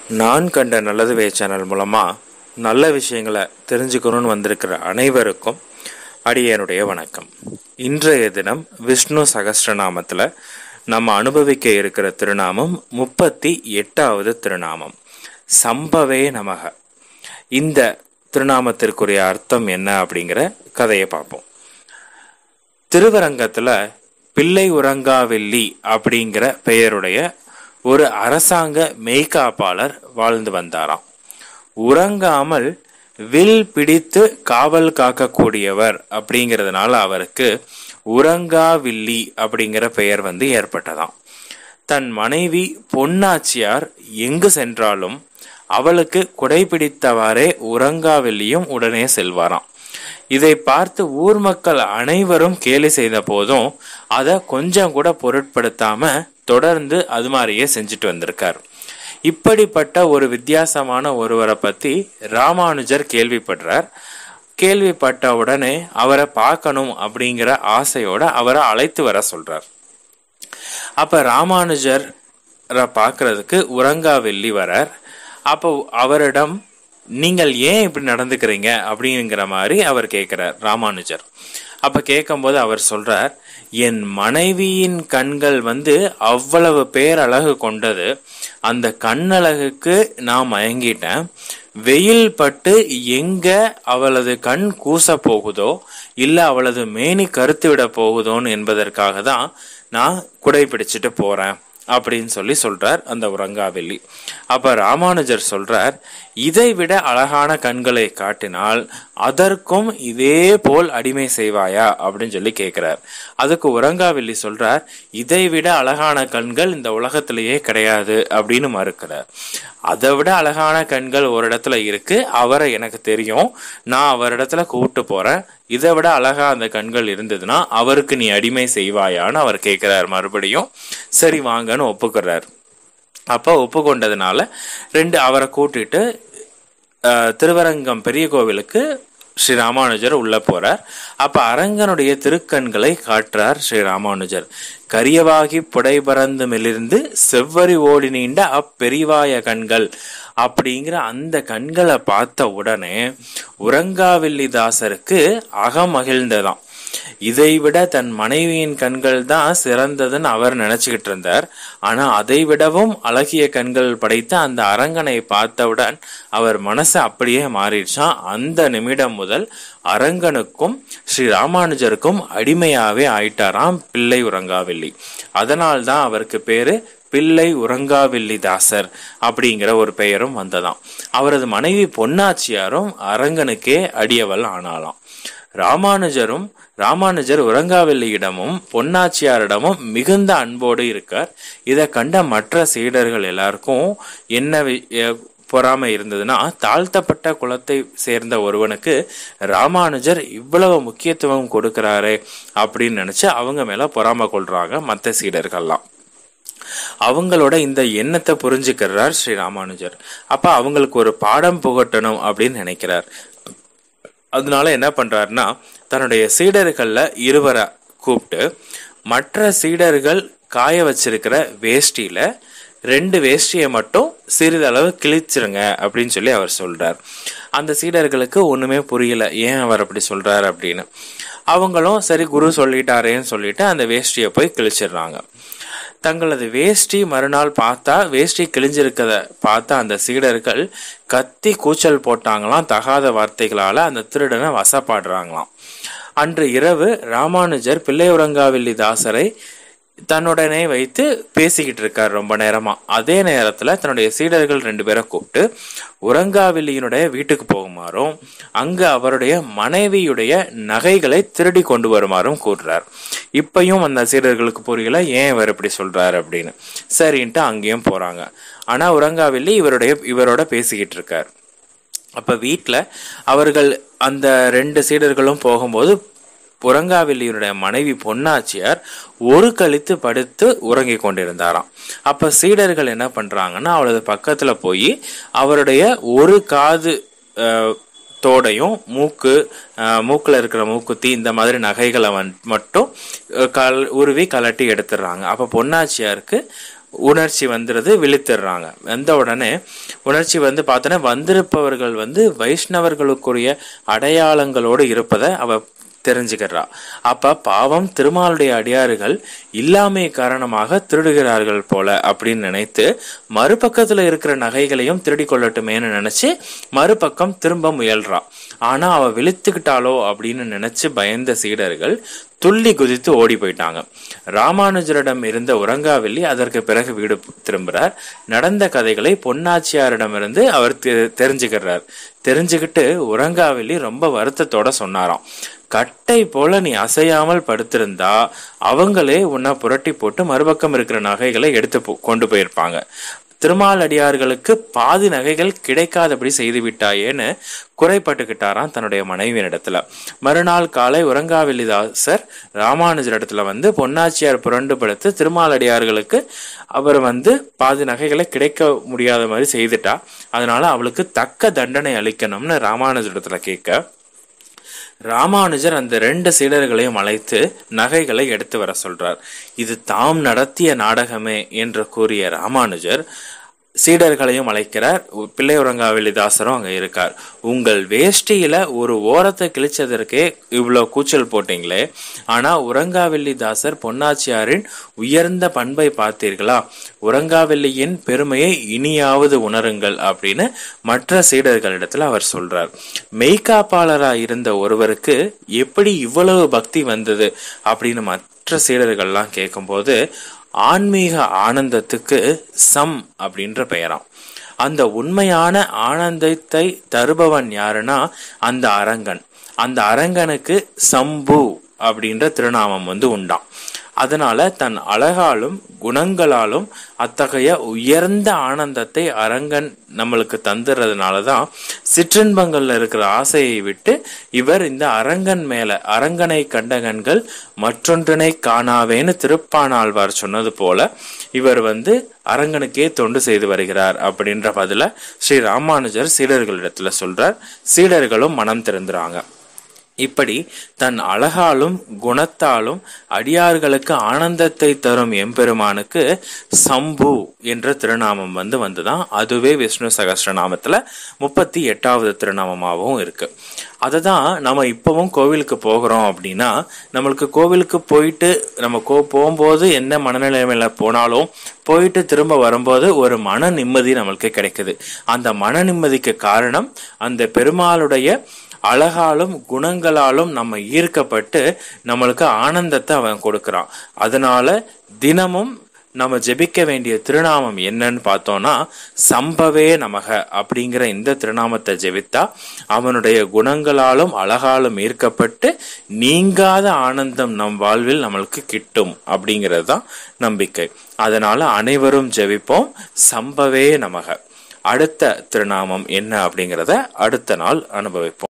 நான் கண்ட நல்லதுவே சேனல் மூலமாக நல்ல விஷயங்களை தெரிஞ்சுக்கணும்னு வந்திருக்கிற அனைவருக்கும் அடியனுடைய வணக்கம் இன்றைய தினம் விஷ்ணு சகஸ்ரநாமத்தில் நம்ம அனுபவிக்க இருக்கிற திருநாமம் முப்பத்தி எட்டாவது திருநாமம் சம்பவே நமக இந்த திருநாமத்திற்குரிய அர்த்தம் என்ன அப்படிங்கிற கதையை பார்ப்போம் திருவரங்கத்தில் பிள்ளை உறங்காவெள்ளி அப்படிங்கிற பெயருடைய ஒரு அரசாங்க மெய்காப்பாளர் வாழ்ந்து வந்தாராம் உறங்காமல் வில் பிடித்து காவல் காக்கக்கூடியவர் அப்படிங்கிறதுனால அவருக்கு உறங்காவில்லி அப்படிங்கிற பெயர் வந்து ஏற்பட்டதாம் தன் மனைவி பொன்னாச்சியார் எங்கு சென்றாலும் அவளுக்கு குடைபிடித்தவாறே உறங்காவில்லியும் உடனே செல்வாராம் இதை பார்த்து ஊர் மக்கள் அனைவரும் கேலி செய்த போதும் அதை கொஞ்சம் கூட பொருட்படுத்தாம தொடர்ந்து அது மாதிரியே செஞ்சுட்டு வந்திருக்கார் இப்படிப்பட்ட ஒரு வித்தியாசமான ஒருவரை பத்தி ராமானுஜர் கேள்விப்படுறார் கேள்விப்பட்ட உடனே அவரை பார்க்கணும் அப்படிங்கிற ஆசையோட அவரை அழைத்து வர சொல்றார் அப்ப ராமானுஜர் பார்க்கறதுக்கு உறங்காவெள்ளி வரார் அப்போ அவரிடம் நீங்கள் ஏன் இப்படி நடந்துக்கிறீங்க அப்படிங்கிற மாதிரி அவர் கேட்கிறார் ராமானுஜர் அப்ப கேட்கும்போது அவர் சொல்றார் என் மனைவியின் கண்கள் வந்து அவ்வளவு பேரழகு கொண்டது அந்த கண்ணழகுக்கு நான் மயங்கிட்டேன் வெயில் பட்டு எங்க அவளது கண் கூச போகுதோ இல்ல அவளது மேனி கருத்து விட போகுதோன்னு என்பதற்காக தான் நான் குடை பிடிச்சிட்டு போறேன் அப்படின்னு சொல்லி சொல்றார் அந்த உறங்காவெள்ளி அப்ப ராமானுஜர் சொல்றார் இதை விட அழகான கண்களை காட்டினால் அதற்கும் இதே போல் அடிமை செய்வாயா அப்படின்னு சொல்லி கேட்கிறார் அதுக்கு உறங்காவெள்ளி சொல்றார் இதை விட அழகான கண்கள் இந்த உலகத்திலேயே கிடையாது அப்படின்னு மறுக்கிறார் அதை விட அழகான கண்கள் ஒரு இடத்துல இருக்கு அவரை எனக்கு தெரியும் நான் அவரிடத்துல கூப்பிட்டு போறேன் இதை விட அழகா அந்த கண்கள் இருந்ததுன்னா அவருக்கு நீ அடிமை செய்வாயான்னு அவர் கேட்கிறார் மறுபடியும் சரி வாங்கன்னு ஒப்புக்கிறார் அப்போ ஒப்புக்கொண்டதுனால ரெண்டு அவரை கூட்டிட்டு திருவரங்கம் பெரிய கோவிலுக்கு ஸ்ரீ ராமானுஜர் உள்ள போறார் அப்ப அரங்கனுடைய திருக்கண்களை காட்டுறார் ஸ்ரீ ராமானுஜர் கரியவாகி புடை பறந்து மெலிர்ந்து செவ்வரி ஓடி நீண்ட அப்பெரிவாய கண்கள் அப்படிங்கிற அந்த கண்களை பார்த்த உடனே உறங்காவில்லிதாசருக்கு அகமகிழ்ந்ததாம் இதை விட தன் மனைவியின் கண்கள் தான் சிறந்ததுன்னு அவர் நினைச்சுக்கிட்டு இருந்தார் ஆனா அதை விடவும் அழகிய கண்கள் படைத்த அந்த அரங்கனை பார்த்தவுடன் அவர் மனசு அப்படியே மாறிடுச்சான் அந்த நிமிடம் முதல் அரங்கனுக்கும் ஸ்ரீ ராமானுஜருக்கும் அடிமையாவே ஆயிட்டாராம் பிள்ளை உறங்காவில்லி அதனால் தான் அவருக்கு பேரு பிள்ளை உறங்காவில்லி தாசர் அப்படிங்கிற ஒரு பெயரும் வந்ததாம் அவரது மனைவி பொன்னாச்சியாரும் அரங்கனுக்கே அடியவள் ஆனாலாம் ராமானுஜரும் ராமானுஜர் உறங்காவெல்லியிடமும் பொன்னாச்சியாரிடமும் மிகுந்த அன்போடு இருக்கார் இதை கண்ட மற்ற சீடர்கள் எல்லாருக்கும் என்ன பொறாமை இருந்ததுன்னா தாழ்த்தப்பட்ட குலத்தை சேர்ந்த ஒருவனுக்கு ராமானுஜர் இவ்வளவு முக்கியத்துவம் கொடுக்கிறாரே அப்படின்னு நினைச்சு அவங்க மேல பொறாம கொள்றாங்க மற்ற சீடர்கள்லாம் அவங்களோட இந்த எண்ணத்தை புரிஞ்சுக்கிறார் ஸ்ரீ ராமானுஜர் அப்ப அவங்களுக்கு ஒரு பாடம் புகட்டணும் அப்படின்னு நினைக்கிறார் அதனால என்ன பண்றாருன்னா தன்னுடைய சீடர்கள்ல இருவரை கூப்பிட்டு மற்ற சீடர்கள் காய வச்சிருக்கிற வேஷ்டியில ரெண்டு வேஷ்டியை மட்டும் சிறிதளவு கிழிச்சிருங்க அப்படின்னு சொல்லி அவர் சொல்றார் அந்த சீடர்களுக்கு ஒண்ணுமே புரியல ஏன் அவர் அப்படி சொல்றாரு அப்படின்னு அவங்களும் சரி குரு சொல்லிட்டாரேன்னு சொல்லிட்டு அந்த வேஷ்டியை போய் கிழிச்சிடுறாங்க தங்களது வேஷ்டி மறுநாள் பார்த்தா வேஷ்டி கிழிஞ்சிருக்கத பார்த்தா அந்த சீடர்கள் கத்தி கூச்சல் போட்டாங்களாம் தகாத வார்த்தைகளால அந்த திருடனை வசப்பாடுறாங்களாம் அன்று இரவு ராமானுஜர் பிள்ளையுறங்காவில்லி தாசரை தன்னுடனே வைத்து பேசிக்கிட்டு இருக்கார் ரொம்ப நேரமா அதே நேரத்துல தன்னுடைய சீடர்கள் ரெண்டு பேரை கூப்பிட்டு உறங்காவில்லியினுடைய வீட்டுக்கு போகுமாறும் அங்கு அவருடைய மனைவியுடைய நகைகளை திருடி கொண்டு வருமாறும் கூறுறார் இப்பயும் அந்த சீடர்களுக்கு புரியல ஏன் இவர் இப்படி சொல்றாரு அப்படின்னு சரின்ட்டு அங்கேயும் போறாங்க ஆனா உறங்காவில்லி இவருடைய இவரோட பேசிக்கிட்டு இருக்கார் அப்ப வீட்டுல அவர்கள் அந்த ரெண்டு சீடர்களும் போகும்போது புறங்காவில்லியினுடைய மனைவி பொன்னாச்சியார் ஒரு கழித்து படுத்து உறங்கி கொண்டிருந்தாராம் அப்ப சீடர்கள் என்ன பண்றாங்கன்னா அவளது பக்கத்துல போய் அவருடைய ஒரு காது தோடையும் மூக்கு அஹ், மூக்குல இருக்கிற மூக்குத்தி இந்த மாதிரி நகைகளை வந் மட்டும் அஹ், கல் உருவி கலட்டி எடுத்துடுறாங்க அப்ப பொன்னாச்சியாருக்கு உணர்ச்சி வந்துடுது விழித்திடுறாங்க வந்த உடனே உணர்ச்சி வந்து பார்த்தோன்னா வந்திருப்பவர்கள் வந்து வைஷ்ணவர்களுக்குரிய அடையாளங்களோடு இருப்பதை அவ தெரிஞ்சுக்கிறா அப்ப பாவம் திருமாலுடைய அடியாறுகள் இல்லாமை காரணமாக திருடுகிறார்கள் போல அப்படின்னு நினைத்து மறுபக்கத்துல இருக்கிற நகைகளையும் திருடி கொள்ளட்டுமேன்னு நினைச்சு மறுபக்கம் திரும்ப முயல்றா ஆனா அவ விழித்துக்கிட்டாளோ அப்படின்னு நினைச்சு பயந்த சீடர்கள் துள்ளி குதித்து ஓடி போயிட்டாங்க ராமானுஜரிடம் இருந்த உறங்காவெள்ளி அதற்கு பிறகு வீடு திரும்புறார் நடந்த கதைகளை பொன்னாச்சியாரிடமிருந்து அவர் தெ- தெரிஞ்சுக்கிறார் தெரிஞ்சுக்கிட்டு உறங்காவெள்ளி ரொம்ப வருத்தத்தோட சொன்னாராம் கட்டை போல நீ அசையாமல் படுத்திருந்தா அவங்களே உன்னை புரட்டி போட்டு மறுபக்கம் இருக்கிற நகைகளை எடுத்து போ- கொண்டு போயிருப்பாங்க திருமாலடியார்களுக்கு பாதி நகைகள் கிடைக்காதபடி செய்து விட்டாயேன்னு குறைப்பட்டுக்கிட்டாராம் தன்னுடைய மனைவியினிடத்துல மறுநாள் காலை உறங்காவெளிதாசர் ராமானுஜர் இடத்துல வந்து பொன்னாச்சியார் புரண்டு படுத்து திருமாலடியார்களுக்கு அவர் வந்து பாதி நகைகளை கிடைக்க முடியாத மாதிரி செய்துட்டா அதனால அவளுக்கு தக்க தண்டனை அளிக்கணும்னு ராமானுஜர் இடத்துல கேட்க ராமானுஜர் அந்த ரெண்டு சீடர்களையும் அழைத்து நகைகளை எடுத்து வர சொல்றார் இது தாம் நடத்திய நாடகமே என்று கூறிய ராமானுஜர் சீடர்களையும் அழைக்கிறார் பிள்ளையுறங்காவெளிதாசரும் அங்க இருக்கார் உங்கள் வேஷ்டியில ஒரு ஓரத்தை கிழிச்சதற்கே இவ்வளோ கூச்சல் போட்டீங்களே ஆனா உறங்காவெள்ளிதாசர் பொன்னாச்சியாரின் உயர்ந்த பண்பை பார்த்தீர்களா உறங்காவெள்ளியின் பெருமையை இனியாவது உணருங்கள் அப்படின்னு மற்ற சீடர்களிடத்துல அவர் சொல்றார் மெய்காப்பாளரா இருந்த ஒருவருக்கு எப்படி இவ்வளவு பக்தி வந்தது அப்படின்னு மற்ற சீடர்கள்லாம் கேட்கும்போது ஆன்மீக ஆனந்தத்துக்கு சம் அப்படின்ற பெயராம் அந்த உண்மையான ஆனந்தத்தை தருபவன் யாருன்னா அந்த அரங்கன் அந்த அரங்கனுக்கு சம்பு அப்படின்ற திருநாமம் வந்து உண்டாம் அதனால தன் அழகாலும் குணங்களாலும் அத்தகைய உயர்ந்த ஆனந்தத்தை அரங்கன் நம்மளுக்கு தந்துறதுனால தான் சிற்றின்பங்கள்ல இருக்கிற ஆசையை விட்டு இவர் இந்த அரங்கன் மேல அரங்கனை கண்டகன்கள் மற்றொன்றினை காணாவேன்னு திருப்பானாழ்வார் சொன்னது போல இவர் வந்து அரங்கனுக்கே தொண்டு செய்து வருகிறார் அப்படின்ற பதில ஸ்ரீ ராமானுஜர் சீடர்களிடத்துல சொல்றார் சீடர்களும் மனம் திறந்துறாங்க இப்படி தன் அழகாலும் குணத்தாலும் அடியார்களுக்கு ஆனந்தத்தை தரும் எம்பெருமானுக்கு சம்பு என்ற திருநாமம் வந்து வந்துதான் அதுவே விஷ்ணு சகஸ்ரநாமத்துல முப்பத்தி எட்டாவது திருநாமமாகவும் இருக்கு அதை தான் நம்ம இப்பவும் கோவிலுக்கு போகிறோம் அப்படின்னா நம்மளுக்கு கோவிலுக்கு போயிட்டு நம்ம கோ போகும்போது என்ன மனநிலைமையில போனாலும் போயிட்டு திரும்ப வரும்போது ஒரு மன நிம்மதி நம்மளுக்கு கிடைக்குது அந்த மன நிம்மதிக்கு காரணம் அந்த பெருமாளுடைய அழகாலும் குணங்களாலும் நம்ம ஈர்க்கப்பட்டு நம்மளுக்கு ஆனந்தத்தை அவன் கொடுக்கறான் அதனால தினமும் நம்ம ஜெபிக்க வேண்டிய திருநாமம் என்னன்னு பார்த்தோம்னா சம்பவே நமக அப்படிங்கிற இந்த திருநாமத்தை ஜெபித்தா அவனுடைய குணங்களாலும் அழகாலும் ஈர்க்கப்பட்டு நீங்காத ஆனந்தம் நம் வாழ்வில் நம்மளுக்கு கிட்டும் அப்படிங்கிறது தான் நம்பிக்கை அதனால அனைவரும் ஜெபிப்போம் சம்பவே நமக அடுத்த திருநாமம் என்ன அப்படிங்கிறத அடுத்த நாள் அனுபவிப்போம்